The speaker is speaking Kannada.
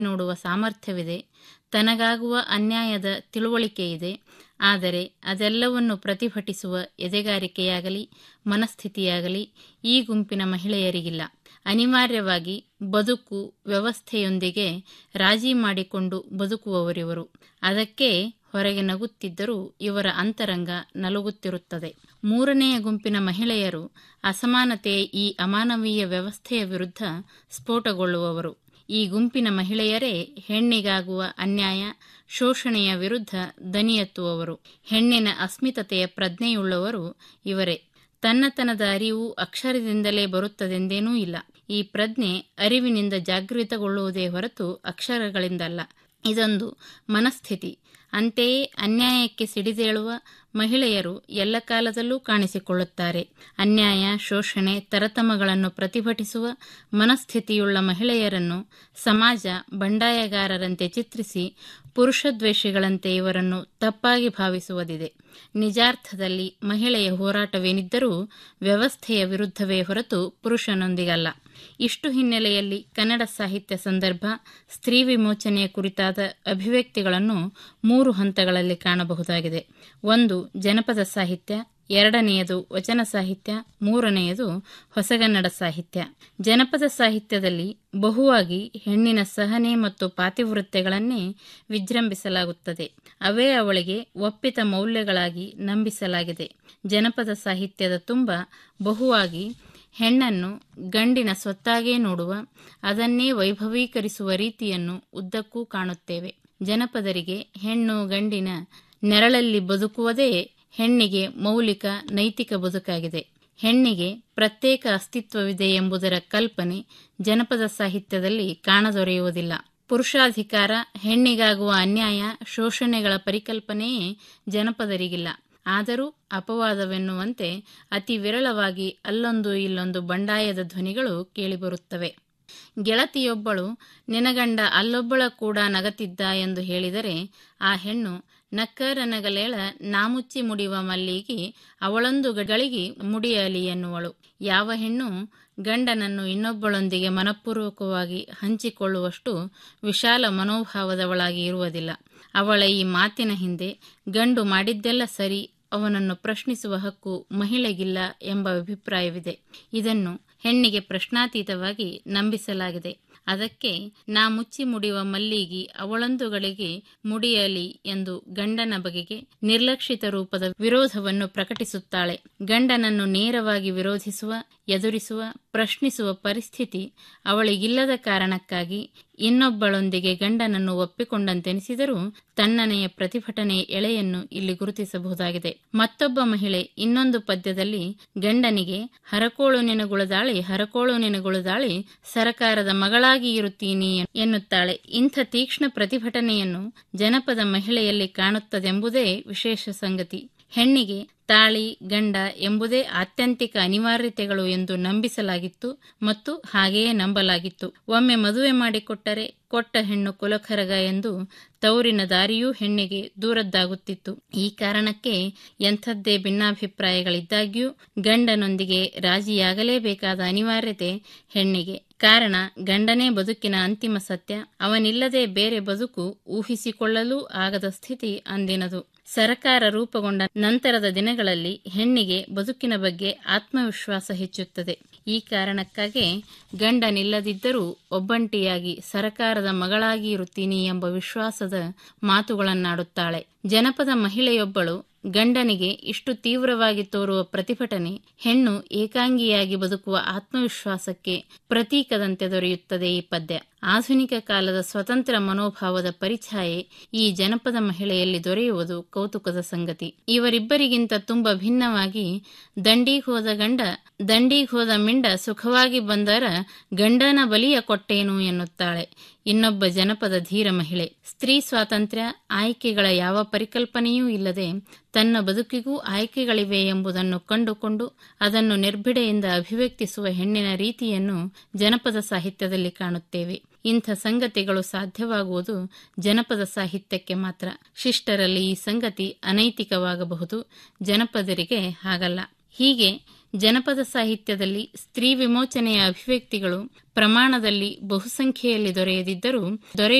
ನೋಡುವ ಸಾಮರ್ಥ್ಯವಿದೆ ತನಗಾಗುವ ಅನ್ಯಾಯದ ತಿಳುವಳಿಕೆಯಿದೆ ಆದರೆ ಅದೆಲ್ಲವನ್ನು ಪ್ರತಿಭಟಿಸುವ ಎದೆಗಾರಿಕೆಯಾಗಲಿ ಮನಸ್ಥಿತಿಯಾಗಲಿ ಈ ಗುಂಪಿನ ಮಹಿಳೆಯರಿಗಿಲ್ಲ ಅನಿವಾರ್ಯವಾಗಿ ಬದುಕು ವ್ಯವಸ್ಥೆಯೊಂದಿಗೆ ರಾಜಿ ಮಾಡಿಕೊಂಡು ಬದುಕುವವರಿವರು ಅದಕ್ಕೆ ಹೊರಗೆ ನಗುತ್ತಿದ್ದರೂ ಇವರ ಅಂತರಂಗ ನಲುಗುತ್ತಿರುತ್ತದೆ ಮೂರನೆಯ ಗುಂಪಿನ ಮಹಿಳೆಯರು ಅಸಮಾನತೆಯ ಈ ಅಮಾನವೀಯ ವ್ಯವಸ್ಥೆಯ ವಿರುದ್ಧ ಸ್ಫೋಟಗೊಳ್ಳುವವರು ಈ ಗುಂಪಿನ ಮಹಿಳೆಯರೇ ಹೆಣ್ಣಿಗಾಗುವ ಅನ್ಯಾಯ ಶೋಷಣೆಯ ವಿರುದ್ಧ ದನಿ ಎತ್ತುವವರು ಹೆಣ್ಣಿನ ಅಸ್ಮಿತತೆಯ ಪ್ರಜ್ಞೆಯುಳ್ಳವರು ಇವರೇ ತನ್ನತನದ ಅರಿವು ಅಕ್ಷರದಿಂದಲೇ ಬರುತ್ತದೆಂದೇನೂ ಇಲ್ಲ ಈ ಪ್ರಜ್ಞೆ ಅರಿವಿನಿಂದ ಜಾಗೃತಗೊಳ್ಳುವುದೇ ಹೊರತು ಅಕ್ಷರಗಳಿಂದಲ್ಲ ಇದೊಂದು ಮನಸ್ಥಿತಿ ಅಂತೆಯೇ ಅನ್ಯಾಯಕ್ಕೆ ಸಿಡಿದೇಳುವ ಮಹಿಳೆಯರು ಎಲ್ಲ ಕಾಲದಲ್ಲೂ ಕಾಣಿಸಿಕೊಳ್ಳುತ್ತಾರೆ ಅನ್ಯಾಯ ಶೋಷಣೆ ತರತಮಗಳನ್ನು ಪ್ರತಿಭಟಿಸುವ ಮನಸ್ಥಿತಿಯುಳ್ಳ ಮಹಿಳೆಯರನ್ನು ಸಮಾಜ ಬಂಡಾಯಗಾರರಂತೆ ಚಿತ್ರಿಸಿ ಪುರುಷದ್ವೇಷಿಗಳಂತೆ ಇವರನ್ನು ತಪ್ಪಾಗಿ ಭಾವಿಸುವುದಿದೆ ನಿಜಾರ್ಥದಲ್ಲಿ ಮಹಿಳೆಯ ಹೋರಾಟವೇನಿದ್ದರೂ ವ್ಯವಸ್ಥೆಯ ವಿರುದ್ಧವೇ ಹೊರತು ಪುರುಷನೊಂದಿಗಲ್ಲ ಇಷ್ಟು ಹಿನ್ನೆಲೆಯಲ್ಲಿ ಕನ್ನಡ ಸಾಹಿತ್ಯ ಸಂದರ್ಭ ಸ್ತ್ರೀ ವಿಮೋಚನೆಯ ಕುರಿತಾದ ಅಭಿವ್ಯಕ್ತಿಗಳನ್ನು ಮೂರು ಹಂತಗಳಲ್ಲಿ ಕಾಣಬಹುದಾಗಿದೆ ಒಂದು ಜನಪದ ಸಾಹಿತ್ಯ ಎರಡನೆಯದು ವಚನ ಸಾಹಿತ್ಯ ಮೂರನೆಯದು ಹೊಸಗನ್ನಡ ಸಾಹಿತ್ಯ ಜನಪದ ಸಾಹಿತ್ಯದಲ್ಲಿ ಬಹುವಾಗಿ ಹೆಣ್ಣಿನ ಸಹನೆ ಮತ್ತು ಪಾತಿವೃತ್ಯಗಳನ್ನೇ ವಿಜೃಂಭಿಸಲಾಗುತ್ತದೆ ಅವೇ ಅವಳಿಗೆ ಒಪ್ಪಿತ ಮೌಲ್ಯಗಳಾಗಿ ನಂಬಿಸಲಾಗಿದೆ ಜನಪದ ಸಾಹಿತ್ಯದ ತುಂಬ ಬಹುವಾಗಿ ಹೆಣ್ಣನ್ನು ಗಂಡಿನ ಸ್ವತ್ತಾಗೇ ನೋಡುವ ಅದನ್ನೇ ವೈಭವೀಕರಿಸುವ ರೀತಿಯನ್ನು ಉದ್ದಕ್ಕೂ ಕಾಣುತ್ತೇವೆ ಜನಪದರಿಗೆ ಹೆಣ್ಣು ಗಂಡಿನ ನೆರಳಲ್ಲಿ ಬದುಕುವುದೇ ಹೆಣ್ಣಿಗೆ ಮೌಲಿಕ ನೈತಿಕ ಬದುಕಾಗಿದೆ ಹೆಣ್ಣಿಗೆ ಪ್ರತ್ಯೇಕ ಅಸ್ತಿತ್ವವಿದೆ ಎಂಬುದರ ಕಲ್ಪನೆ ಜನಪದ ಸಾಹಿತ್ಯದಲ್ಲಿ ಕಾಣದೊರೆಯುವುದಿಲ್ಲ ಪುರುಷಾಧಿಕಾರ ಹೆಣ್ಣಿಗಾಗುವ ಅನ್ಯಾಯ ಶೋಷಣೆಗಳ ಪರಿಕಲ್ಪನೆಯೇ ಜನಪದರಿಗಿಲ್ಲ ಆದರೂ ಅಪವಾದವೆನ್ನುವಂತೆ ಅತಿ ವಿರಳವಾಗಿ ಅಲ್ಲೊಂದು ಇಲ್ಲೊಂದು ಬಂಡಾಯದ ಧ್ವನಿಗಳು ಕೇಳಿಬರುತ್ತವೆ ಗೆಳತಿಯೊಬ್ಬಳು ನಿನಗಂಡ ಅಲ್ಲೊಬ್ಬಳ ಕೂಡ ನಗತಿದ್ದ ಎಂದು ಹೇಳಿದರೆ ಆ ಹೆಣ್ಣು ನಕ್ಕರನಗಲೇಳ ನಾಮುಚ್ಚಿ ಮುಡಿವ ಮಲ್ಲಿಗೆ ಅವಳೊಂದು ಗಳಿಗೆ ಮುಡಿಯಲಿ ಎನ್ನುವಳು ಯಾವ ಹೆಣ್ಣು ಗಂಡನನ್ನು ಇನ್ನೊಬ್ಬಳೊಂದಿಗೆ ಮನಪೂರ್ವಕವಾಗಿ ಹಂಚಿಕೊಳ್ಳುವಷ್ಟು ವಿಶಾಲ ಮನೋಭಾವದವಳಾಗಿ ಇರುವುದಿಲ್ಲ ಅವಳ ಈ ಮಾತಿನ ಹಿಂದೆ ಗಂಡು ಮಾಡಿದ್ದೆಲ್ಲ ಸರಿ ಅವನನ್ನು ಪ್ರಶ್ನಿಸುವ ಹಕ್ಕು ಮಹಿಳೆಗಿಲ್ಲ ಎಂಬ ಅಭಿಪ್ರಾಯವಿದೆ ಇದನ್ನು ಹೆಣ್ಣಿಗೆ ಪ್ರಶ್ನಾತೀತವಾಗಿ ನಂಬಿಸಲಾಗಿದೆ ಅದಕ್ಕೆ ನಾ ಮುಚ್ಚಿ ಮುಡಿಯುವ ಮಲ್ಲಿಗಿ ಅವಳೊಂದುಗಳಿಗೆ ಮುಡಿಯಲಿ ಎಂದು ಗಂಡನ ಬಗೆಗೆ ನಿರ್ಲಕ್ಷಿತ ರೂಪದ ವಿರೋಧವನ್ನು ಪ್ರಕಟಿಸುತ್ತಾಳೆ ಗಂಡನನ್ನು ನೇರವಾಗಿ ವಿರೋಧಿಸುವ ಎದುರಿಸುವ ಪ್ರಶ್ನಿಸುವ ಪರಿಸ್ಥಿತಿ ಅವಳಿಗಿಲ್ಲದ ಕಾರಣಕ್ಕಾಗಿ ಇನ್ನೊಬ್ಬಳೊಂದಿಗೆ ಗಂಡನನ್ನು ಒಪ್ಪಿಕೊಂಡಂತೆನಿಸಿದರೂ ತಣ್ಣನೆಯ ಪ್ರತಿಭಟನೆ ಎಳೆಯನ್ನು ಇಲ್ಲಿ ಗುರುತಿಸಬಹುದಾಗಿದೆ ಮತ್ತೊಬ್ಬ ಮಹಿಳೆ ಇನ್ನೊಂದು ಪದ್ಯದಲ್ಲಿ ಗಂಡನಿಗೆ ಹರಕೋಳು ನೆನಗುಳದಾಳಿ ಹರಕೋಳು ನೆನಗುಳದಾಳಿ ಸರಕಾರದ ಮಗಳಾಗಿ ಇರುತ್ತೀನಿ ಎನ್ನುತ್ತಾಳೆ ಇಂಥ ತೀಕ್ಷ್ಣ ಪ್ರತಿಭಟನೆಯನ್ನು ಜನಪದ ಮಹಿಳೆಯಲ್ಲಿ ಕಾಣುತ್ತದೆಂಬುದೇ ವಿಶೇಷ ಸಂಗತಿ ಹೆಣ್ಣಿಗೆ ತಾಳಿ ಗಂಡ ಎಂಬುದೇ ಆತ್ಯಂತಿಕ ಅನಿವಾರ್ಯತೆಗಳು ಎಂದು ನಂಬಿಸಲಾಗಿತ್ತು ಮತ್ತು ಹಾಗೆಯೇ ನಂಬಲಾಗಿತ್ತು ಒಮ್ಮೆ ಮದುವೆ ಮಾಡಿಕೊಟ್ಟರೆ ಕೊಟ್ಟ ಹೆಣ್ಣು ಕುಲಖರಗ ಎಂದು ತೌರಿನ ದಾರಿಯೂ ಹೆಣ್ಣಿಗೆ ದೂರದ್ದಾಗುತ್ತಿತ್ತು ಈ ಕಾರಣಕ್ಕೆ ಎಂಥದ್ದೇ ಭಿನ್ನಾಭಿಪ್ರಾಯಗಳಿದ್ದಾಗ್ಯೂ ಗಂಡನೊಂದಿಗೆ ರಾಜಿಯಾಗಲೇಬೇಕಾದ ಅನಿವಾರ್ಯತೆ ಹೆಣ್ಣಿಗೆ ಕಾರಣ ಗಂಡನೇ ಬದುಕಿನ ಅಂತಿಮ ಸತ್ಯ ಅವನಿಲ್ಲದೆ ಬೇರೆ ಬದುಕು ಊಹಿಸಿಕೊಳ್ಳಲೂ ಆಗದ ಸ್ಥಿತಿ ಅಂದಿನದು ಸರಕಾರ ರೂಪುಗೊಂಡ ನಂತರದ ದಿನಗಳಲ್ಲಿ ಹೆಣ್ಣಿಗೆ ಬದುಕಿನ ಬಗ್ಗೆ ಆತ್ಮವಿಶ್ವಾಸ ಹೆಚ್ಚುತ್ತದೆ ಈ ಕಾರಣಕ್ಕಾಗಿ ಗಂಡನಿಲ್ಲದಿದ್ದರೂ ಒಬ್ಬಂಟಿಯಾಗಿ ಸರಕಾರದ ಮಗಳಾಗಿ ಇರುತ್ತೀನಿ ಎಂಬ ವಿಶ್ವಾಸದ ಮಾತುಗಳನ್ನಾಡುತ್ತಾಳೆ ಜನಪದ ಮಹಿಳೆಯೊಬ್ಬಳು ಗಂಡನಿಗೆ ಇಷ್ಟು ತೀವ್ರವಾಗಿ ತೋರುವ ಪ್ರತಿಭಟನೆ ಹೆಣ್ಣು ಏಕಾಂಗಿಯಾಗಿ ಬದುಕುವ ಆತ್ಮವಿಶ್ವಾಸಕ್ಕೆ ಪ್ರತೀಕದಂತೆ ದೊರೆಯುತ್ತದೆ ಈ ಪದ್ಯ ಆಧುನಿಕ ಕಾಲದ ಸ್ವತಂತ್ರ ಮನೋಭಾವದ ಪರಿಛಾಯೆ ಈ ಜನಪದ ಮಹಿಳೆಯಲ್ಲಿ ದೊರೆಯುವುದು ಕೌತುಕದ ಸಂಗತಿ ಇವರಿಬ್ಬರಿಗಿಂತ ತುಂಬ ಭಿನ್ನವಾಗಿ ದಂಡಿಗ್ ಹೋದ ಗಂಡ ದಂಡಿಗ್ ಹೋದ ಮಿಂಡ ಸುಖವಾಗಿ ಬಂದರ ಗಂಡನ ಬಲಿಯ ಕೊಟ್ಟೇನು ಎನ್ನುತ್ತಾಳೆ ಇನ್ನೊಬ್ಬ ಜನಪದ ಧೀರ ಮಹಿಳೆ ಸ್ತ್ರೀ ಸ್ವಾತಂತ್ರ್ಯ ಆಯ್ಕೆಗಳ ಯಾವ ಪರಿಕಲ್ಪನೆಯೂ ಇಲ್ಲದೆ ತನ್ನ ಬದುಕಿಗೂ ಆಯ್ಕೆಗಳಿವೆ ಎಂಬುದನ್ನು ಕಂಡುಕೊಂಡು ಅದನ್ನು ನಿರ್ಭಿಡೆಯಿಂದ ಅಭಿವ್ಯಕ್ತಿಸುವ ಹೆಣ್ಣಿನ ರೀತಿಯನ್ನು ಜನಪದ ಸಾಹಿತ್ಯದಲ್ಲಿ ಕಾಣುತ್ತೇವೆ ಇಂಥ ಸಂಗತಿಗಳು ಸಾಧ್ಯವಾಗುವುದು ಜನಪದ ಸಾಹಿತ್ಯಕ್ಕೆ ಮಾತ್ರ ಶಿಷ್ಟರಲ್ಲಿ ಈ ಸಂಗತಿ ಅನೈತಿಕವಾಗಬಹುದು ಜನಪದರಿಗೆ ಹಾಗಲ್ಲ ಹೀಗೆ ಜನಪದ ಸಾಹಿತ್ಯದಲ್ಲಿ ಸ್ತ್ರೀ ವಿಮೋಚನೆಯ ಅಭಿವ್ಯಕ್ತಿಗಳು ಪ್ರಮಾಣದಲ್ಲಿ ಬಹುಸಂಖ್ಯೆಯಲ್ಲಿ ದೊರೆಯದಿದ್ದರೂ ದೊರೆ